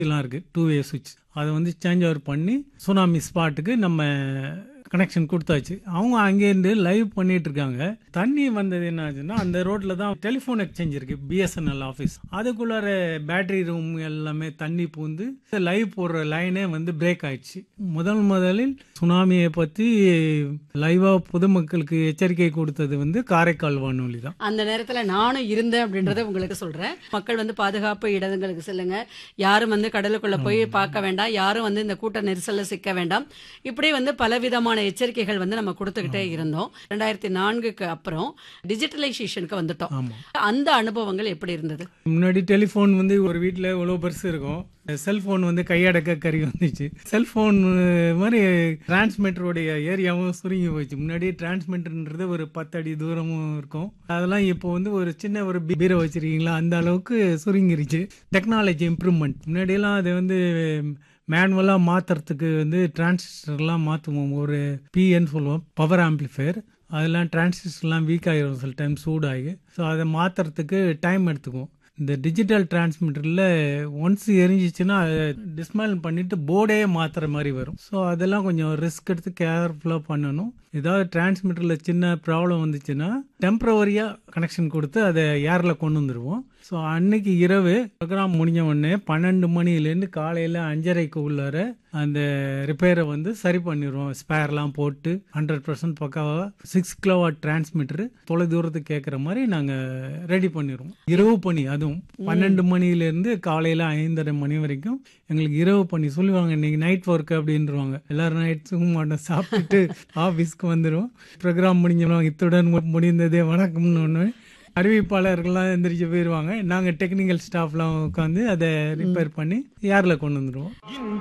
எல்லாம் இருக்கு two way சுவிட்ச் அதை வந்து சேஞ்ச் ஓவர் பண்ணி சுனாமி ஸ்பாட்டுக்கு நம்ம கனெக்ஷன் கொடுத்தாச்சு அவங்க அங்கேருந்து லைவ் பண்ணிட்டு இருக்காங்க தண்ணி வந்தது என்ன ஆச்சுன்னா அந்த ரோட்ல தான் டெலிஃபோன் எக்ஸ்சேஞ்ச் இருக்கு பிஎஸ்என்எல் ஆஃபீஸ் அதுக்குள்ளார பேட்டரி ரூம் எல்லாமே தண்ணி பூந்து லைவ் போடுற லைனே வந்து பிரேக் ஆயிடுச்சு முதல் முதலில் சுனாமியை பத்தி லைவா பொதுமக்களுக்கு எச்சரிக்கை கொடுத்தது வந்து காரைக்கால் வானொலி தான் அந்த நேரத்துல நானும் இருந்தேன் அப்படின்றத உங்களுக்கு சொல்றேன் மக்கள் வந்து பாதுகாப்பு இடங்களுக்கு செல்லுங்க யாரும் வந்து கடலுக்குள்ள போய் பார்க்க வேண்டாம் யாரும் வந்து இந்த கூட்ட நெரிசல்ல சிக்க வேண்டாம் இப்படி வந்து பலவிதமான எச்சரிக்கைகள் வந்து நம்ம கொடுத்துக்கிட்டே இருந்தோம் ரெண்டாயிரத்தி நான்குக்கு அப்புறம் டிஜிட்டலைசேஷனுக்கு வந்துட்டோம் ஆமா அந்த அனுபவங்கள் எப்படி இருந்தது முன்னாடி டெலிஃபோன் வந்து ஒரு வீட்டில் இவ்வளோ பெருசு இருக்கும் செல்ஃபோன் வந்து கையடக்க கறி வந்துச்சு செல்ஃபோன் மாதிரி டிரான்ஸ்மிட்டருடைய ஏரியாவும் சுருங்கி போச்சு முன்னாடி டிரான்ஸ்மிட்டர்ன்றது ஒரு பத்து அடி தூரமும் இருக்கும் அதெல்லாம் இப்போ வந்து ஒரு சின்ன ஒரு பீரை வச்சிருக்கீங்களா அந்த அளவுக்கு சுருங்கிருச்சு டெக்னாலஜி இம்ப்ரூவ்மெண்ட் முன்னாடியெல்லாம் அது வந்து மேனுவலாக மாற்றுறதுக்கு வந்து டிரான்சிஸ்டர்லாம் மாற்றுவோம் ஒரு பிஎன்னு சொல்லுவோம் பவர் ஆம்ப்ளிஃபையர் அதெல்லாம் டிரான்சிஸ்டர்லாம் வீக் ஆகிரும் சில டைம் சூடாகி ஸோ அதை மாற்றுறதுக்கு டைம் எடுத்துக்கும் இந்த டிஜிட்டல் டிரான்ஸ்மிட்டரில் ஒன்ஸ் எரிஞ்சிச்சுன்னா அதை டிஸ்மேல் பண்ணிட்டு போர்டே மாற்றுற மாதிரி வரும் ஸோ அதெல்லாம் கொஞ்சம் ரிஸ்க் எடுத்து கேர்ஃபுல்லாக பண்ணணும் ஏதாவது டிரான்ஸ்மிட்டரில் சின்ன ப்ராப்ளம் வந்துச்சுன்னா டெம்பரவரியாக கனெக்ஷன் கொடுத்து அதை ஏரில் கொண்டு வந்துடுவோம் ஸோ அன்னைக்கு இரவு ப்ரோக்ராம் முடிஞ்ச உடனே பன்னெண்டு மணிலேருந்து காலையில் அஞ்சரைக்கு உள்ளார அந்த ரிப்பேரை வந்து சரி பண்ணிடுவோம் ஸ்பேர்லாம் போட்டு ஹண்ட்ரட் பர்சன்ட் பக்காவாக சிக்ஸ் கிலோவாட் டிரான்ஸ்மிட்டர் தொலை தூரத்துக்கு கேட்குற மாதிரி நாங்கள் ரெடி பண்ணிடுவோம் இரவு பணி அதுவும் பன்னெண்டு மணிலேருந்து காலையில் ஐந்தரை மணி வரைக்கும் எங்களுக்கு இரவு பண்ணி சொல்லுவாங்க இன்னைக்கு நைட் ஒர்க் அப்படின்றவாங்க எல்லாரும் நைட் தூங்க மாட்டோம் சாப்பிட்டுட்டு ஆஃபீஸ்க்கு வந்துடும் ப்ரோக்ராம் முடிஞ்சிடும் இத்துடன் முடிந்ததே வணக்கம்னு ஒன்று அறிவிப்பாளர்கள்லாம் எந்திரிச்சு போயிடுவாங்க நாங்கள் டெக்னிக்கல் ஸ்டாஃப்லாம் உட்காந்து அதை ரிப்பேர் பண்ணி ஏரில் கொண்டு வந்துடுவோம்